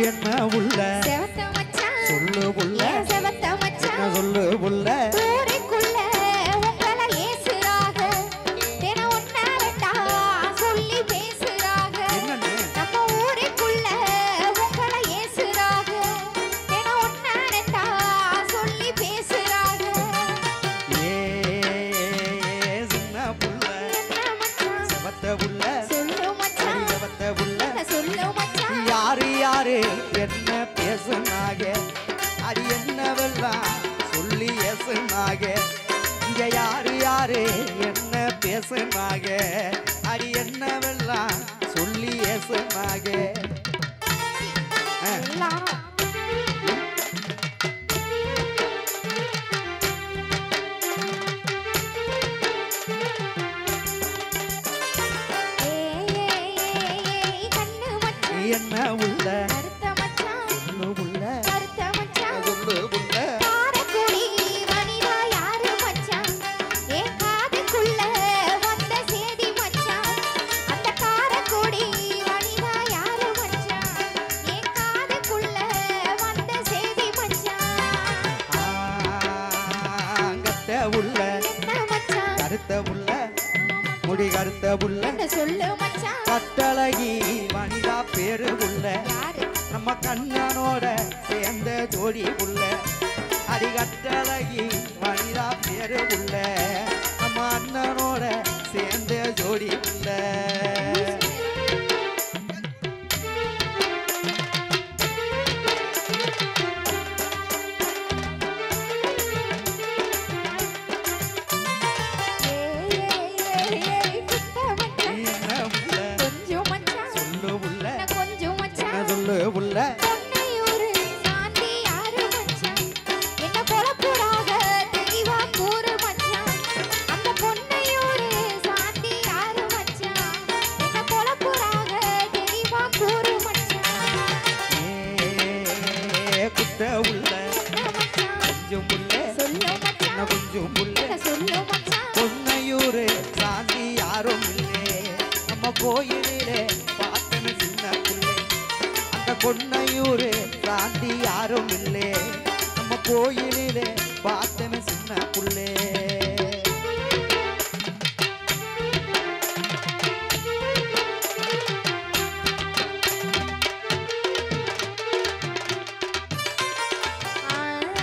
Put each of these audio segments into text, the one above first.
என்ன உள்ள செவத்த மச்சான் சொல்லு புள்ள ஏன் செவத்த என்ன மச்சான் சொல்லு புள்ள ஊருக்குள்ள உங்களை ஏசுறாக தினம் ஒன்னா ரெண்டா சொல்லி பேசுறாக என்னன்னு நம்ம ஊருக்குள்ள உங்களை ஏசுறாக தினம் ஒன்னா ரெண்டா சொல்லி பேசுறாக ஏ சின்ன புள்ள என்ன மச்சான் செவத்த புள்ள சொல்லு மச்சான் செவத்த புள்ள சொல்லு மச்சான் யாரு யாரு என்ன பேசுனாக அது என்னவெல்லாம் சொல்லி ஏசுனாக இங்க யாரு யாரு என்ன பேசுனாக அது என்னவெல்லாம் சொல்லி ஏசுனாக ஆ. எல்லாரும் ஏய், ஏய், ஏய், ஏய், கண்ணு மச்சான், என்ன உள்ள கருத்த மச்சான், சொல்லு உள்ள கருத்த மச்சான். சொல்லு உள்ள காரைக்குடி வனிதா யாரு மச்சான்? என் காதுக்குள்ள வந்த சேதி மச்சான். அந்த காரைக்குடி வனிதா யாரு மச்சான்? என் காதுக்குள்ள வந்த சேதி மச்சான். கத்த உள்ள என்ன மச்சான்? கருத்த உள்ள முடி கருத்த உள்ள என்ன சொல்லு மச்சான்? கட்டழகி வனிதா பேரு உள்ள யாரு? நம்ம கண்ணனோட சேர்ந்த ஜோடி உள்ள அடி கட்டழகி வனிதா பேரு உள்ள நம்ம அண்ணனோட சேர்ந்த ஜோடி உள்ள ஏய், ஏய், ஏய், ஏய், குட்ட மச்சான். என்ன உள்ள கொஞ்சம் மச்சான். சொல்லு உள்ள என்ன கொஞ்சம் என்ன மச்சான். சொல்லு உள்ள பொன்னையூரு சாந்தி யாரு மச்சான்? என்ன குழப்புறாக தெளிவா கூறு மச்சான். அந்த பொன்னையூரு சாந்தி யாரு மச்சான்? என்ன குழப்புறாக தெளிவா கூறு மச்சான். ஏ குட்ட உள்ள என்ன மச்சான்? கொஞ்சம் உள்ள சொல்லு என்ன மச்சான். கொஞ்சம் உள்ள என்ன சொல்லு மச்சான். பொன்னையூரு சாந்தி யாரும் இல்லே நம்ம கோயிலிலே பார்த்தன சின்ன புள்ளே அந்த பொன்னையூரு சாந்தி யாரும் இல்லே நம்ம கோயிலிலே பார்த்தன சின்ன புள்ளே ஆ,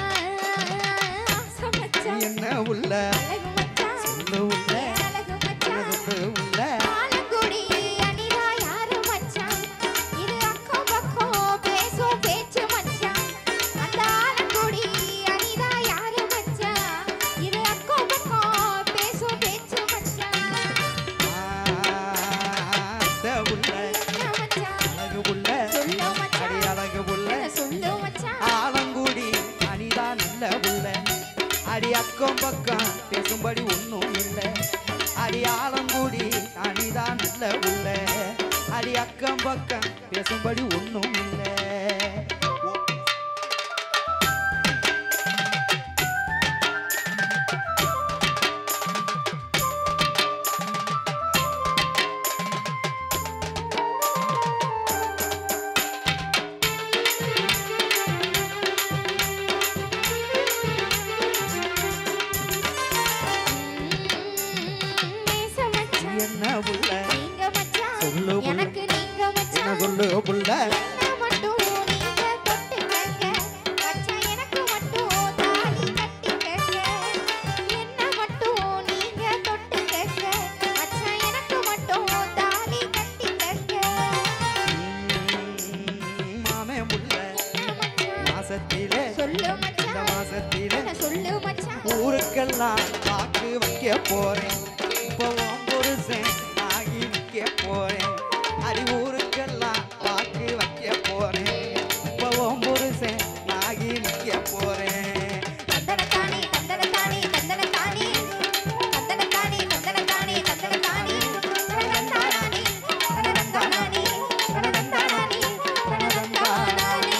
ஆசை மச்சான். என்ன உள்ள அழகு மச்சான். சொல்லு உள்ள அழகு மச்சான். சொல்லு உள்ள ஆலங்குடி அனிதா யாரு மச்சான்? இது அக்கம் பக்கம் பேசும் பேச்சு மச்சான். அந்த ஆலங்குடி அனிதா யாரு மச்சான்? இது அக்கம் பக்கம் பேசும் பேச்சு மச்சான். ஆத்த உள்ள என்ன மச்சான்? அழகு உள்ள சொல்லு அடி மச்சான். அழகு உள்ள என்ன சொல்லு மச்சான்? ஆலங்குடி அனிதா நல்ல உள்ள அடி அக்கம் பக்கம் பேசும்படி ஒன்றும் இல்லை அடி ஆலங்குடி அனிதா நல்ல உள்ள அடி அக்கம் பக்கம் பேசும்படி ஒன்றும் இல்லை ம், நேச மச்சான். என்ன உள்ள நீங்க மச்சான். சொல்லு புள்ள. எனக்கு நீங்க என்ன மச்சான். சொல்லு புள்ள என்ன மட்டும் நீங்க தொட்டுக்கங்க. மச்சான் எனக்கு மட்டும் தாலி கட்டிக்கங்க. என்ன மட்டும் நீங்க தொட்டுக்கங்க. மச்சான் எனக்கு மட்டும் தாலி கட்டிக்கங்க. ம், மாமே உள்ள என்ன மச்சான்? மாசத்திலே சொல்லு இந்த மச்சான். மாசத்திலே என்ன சொல்லு மச்சான். ஊருக்கெல்லாம் பாக்கு வைக்க போறேன் இப்போ உன் புருஷன் ஆகி நிக்க போறேன் அடி ஊருக்கெல்லாம் பாக்கு வைக்க போறேன் இப்போ உன் புருஷன் ஆகி நிக்க போறேன் தந்தனத்தானே, தந்தனத்தானே, தந்தனத்தானே. தந்தனத்தானே, தந்தனத்தானே, தந்தனத்தானே. தனதந்தானானே, தனதந்தானானே, தனதந்தானானே, தனதந்தானானே.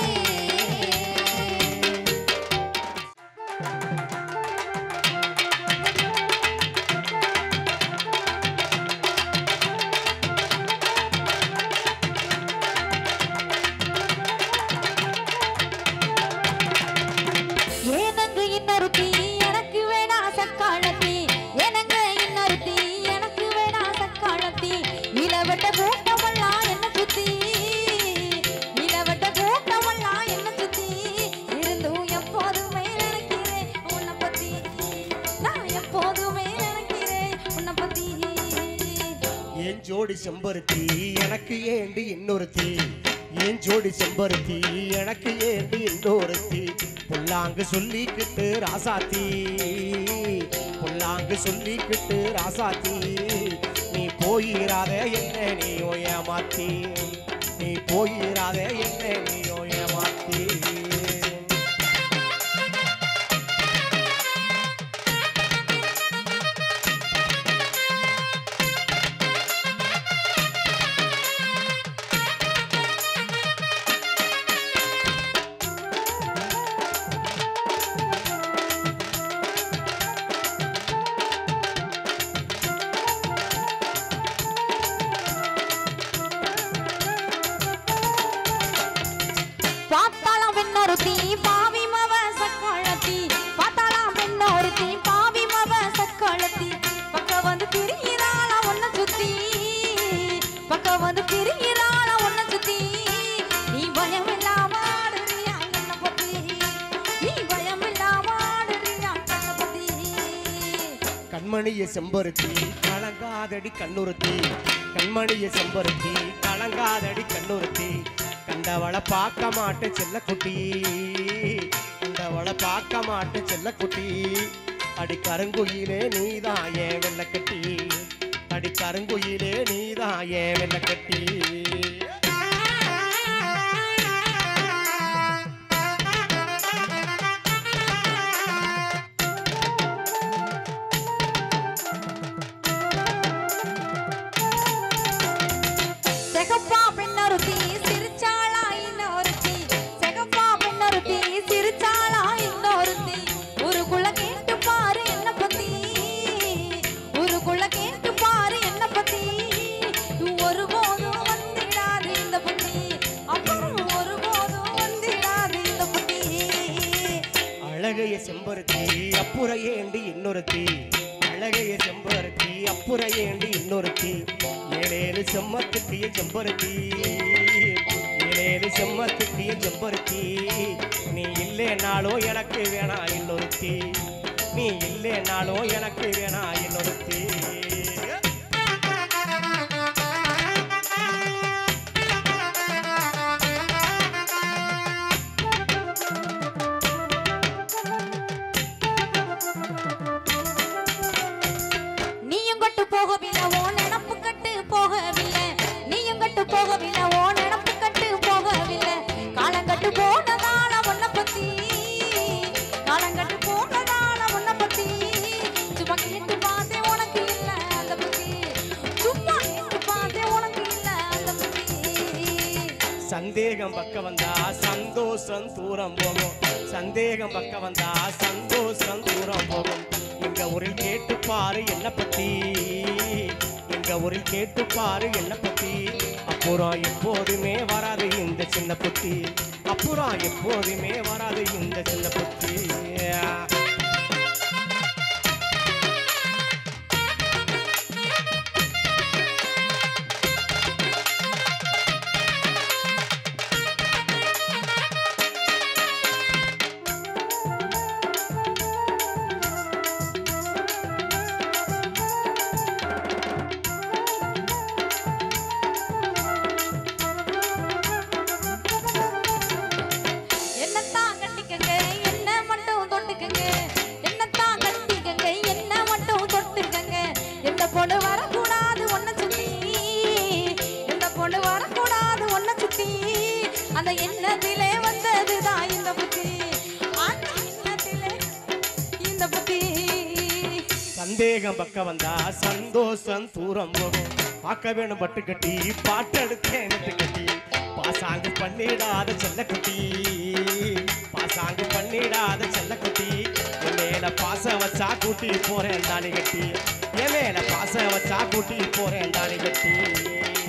நிலவட்ட கூட்டமெல்லாம் என்ன சுத்தி நிலவட்ட கூட்டமெல்லாம் என்ன சுத்தி இருந்தும் எப்போதுமே நினைக்கிறேன் உன்னை பத்தி நான் எப்போதுமே நினைக்கிறேன் உன்னை பத்தி ஏன் ஜோடி செம்பருத்தி எனக்கு ஏண்டி இன்னொருத்தி ஏன் ஜோடி செம்பருத்தி எனக்கு ஏண்டி இன்னொருத்தி புல்லாங்கு சொல்லிக்கிட்டு ராசாத்தி புல்லாங்கு சொல்லிக்கிட்டு ராசாத்தி நீ போயிராத என்ன நீ ஏமாத்தி நீ போயிராத என்ன நீ ஏமாத்தி பார்த்தாலாம் பெண்ணொருத்தி பாவி மவ சக்கழத்தி பார்த்தாலாம் பெண்ணொருத்தி பாவி மவ சக்கழத்தி பக்க வந்து திரியிறாளா ஒன்ன சுத்தி பக்க வந்து திரியிறாளா ஒன்ன சுத்தி நீ பயம் இல்லாம ஆடுறியா என்ன பத்தி நீ பயம் இல்லாம ஆடுறியா என்ன பத்தி கண்மணிய செம்பருத்தி கலங்காதடி கண்ணுறுத்தி கண்மணிய செம்பருத்தி கலங்காதடி கண்ணுறுத்தி கண்டவளை பார்க்க மாட்டேன் செல்லக்குட்டி கண்டவளை பார்க்க மாட்டேன் செல்லக்குட்டி அடி கருங்குயிலே நீதான் ஏன் வெள்ளக்கட்டி அடி கருங்குயிலே நீதான் ஏன் வெள்ளக்கட்டி செகப்பா பெண்ணொருத்தி சிரிச்சாளா இன்னொருத்தி செகப்பா பெண்ணொருத்தி சிரிச்சாளா இன்னொருத்தி ஊருக்குள்ள கேட்டு பாரு என்ன பத்தி ஊருக்குள்ள கேட்டு பாரு என்ன பத்தி ஒருபோதும் வந்திடாது இந்த புத்தி அப்புறம் ஒருபோதும் வந்திடாது இந்த புத்தி அழகைய செம்பருத்தி அப்புற ஏண்டி இன்னொருத்தி அழகைய செம்பருத்தி அப்புற ஏண்டி இன்னொருத்தி ஏழேழு செம்மத்துட்டிய செம்பருத்தி ஏழேழு செம்மத்துட்டிய செம்பருத்தி நீ இல்லைனாலும் எனக்கு வேணாம் இன்னொருத்தி நீ இல்லைனாலும் எனக்கு வேணாம் இன்னொருத்தி நீயும் கட்டு போகவில்லை ஓ நினப்பு கட்டு போகவில்லை நீயும் கட்டு போகவில்லை ஓ நினப்பு கட்டு போகவில்லை காலங்கட்டு போனதால உன்னை பத்தி காலங்கட்டு போனதால உன்னை பத்தி சும்மா கேட்டு பார்த்தேன் உனக்கு இல்ல அந்த பத்தி சும்மா கேட்டு பார்த்தேன் உனக்கு இல்ல அந்த பத்தி சந்தேகம் பக்க வந்தா சந்தோஷம் தூரம் போகும் சந்தேகம் பக்க வந்தா சந்தோஷம் தூரம் போகும் எங்க ஊரில் கேட்டு பாரு என்ன பத்தி எங்க ஊரில் கேட்டு பாரு என்ன பத்தி அப்புறம் எப்போதுமே வராது இந்த சின்ன புத்தி அப்புறம் எப்போதுமே வராது இந்த சின்ன புத்தி என்னத்தான் கட்டிக்கங்க என்ன மட்டும் தொட்டுக்கங்க என்னத்தான் கட்டிக்கங்க என்ன மட்டும் தொட்டுக்கங்க எந்த பொண்ணு வரக்கூடாது ஒன்ன சுத்தி எந்த பொண்ணு வரக்கூடாது ஒன்ன சுத்தி அந்த எண்ணத்திலே வந்ததுதான் இந்த புத்தி அந்த எண்ணத்திலே இந்த புத்தி சந்தேகம் பக்க வந்தா சந்தோஷம் தூரம் போகும் பார்க்க வேணும் பட்டு கட்டி பாட்டெடுத்தேன் நெட்டு கட்டி பாசாங்கு பண்ணிடாத செல்லக்குட்டி பாசாங்கு பண்ணிடாத செல்லக்குட்டி என் மேல பாச வச்சா கூட்டி போறேன் தாலி கட்டி என் மேல பாச வச்சா கூட்டி போறேன் தாலி கட்டி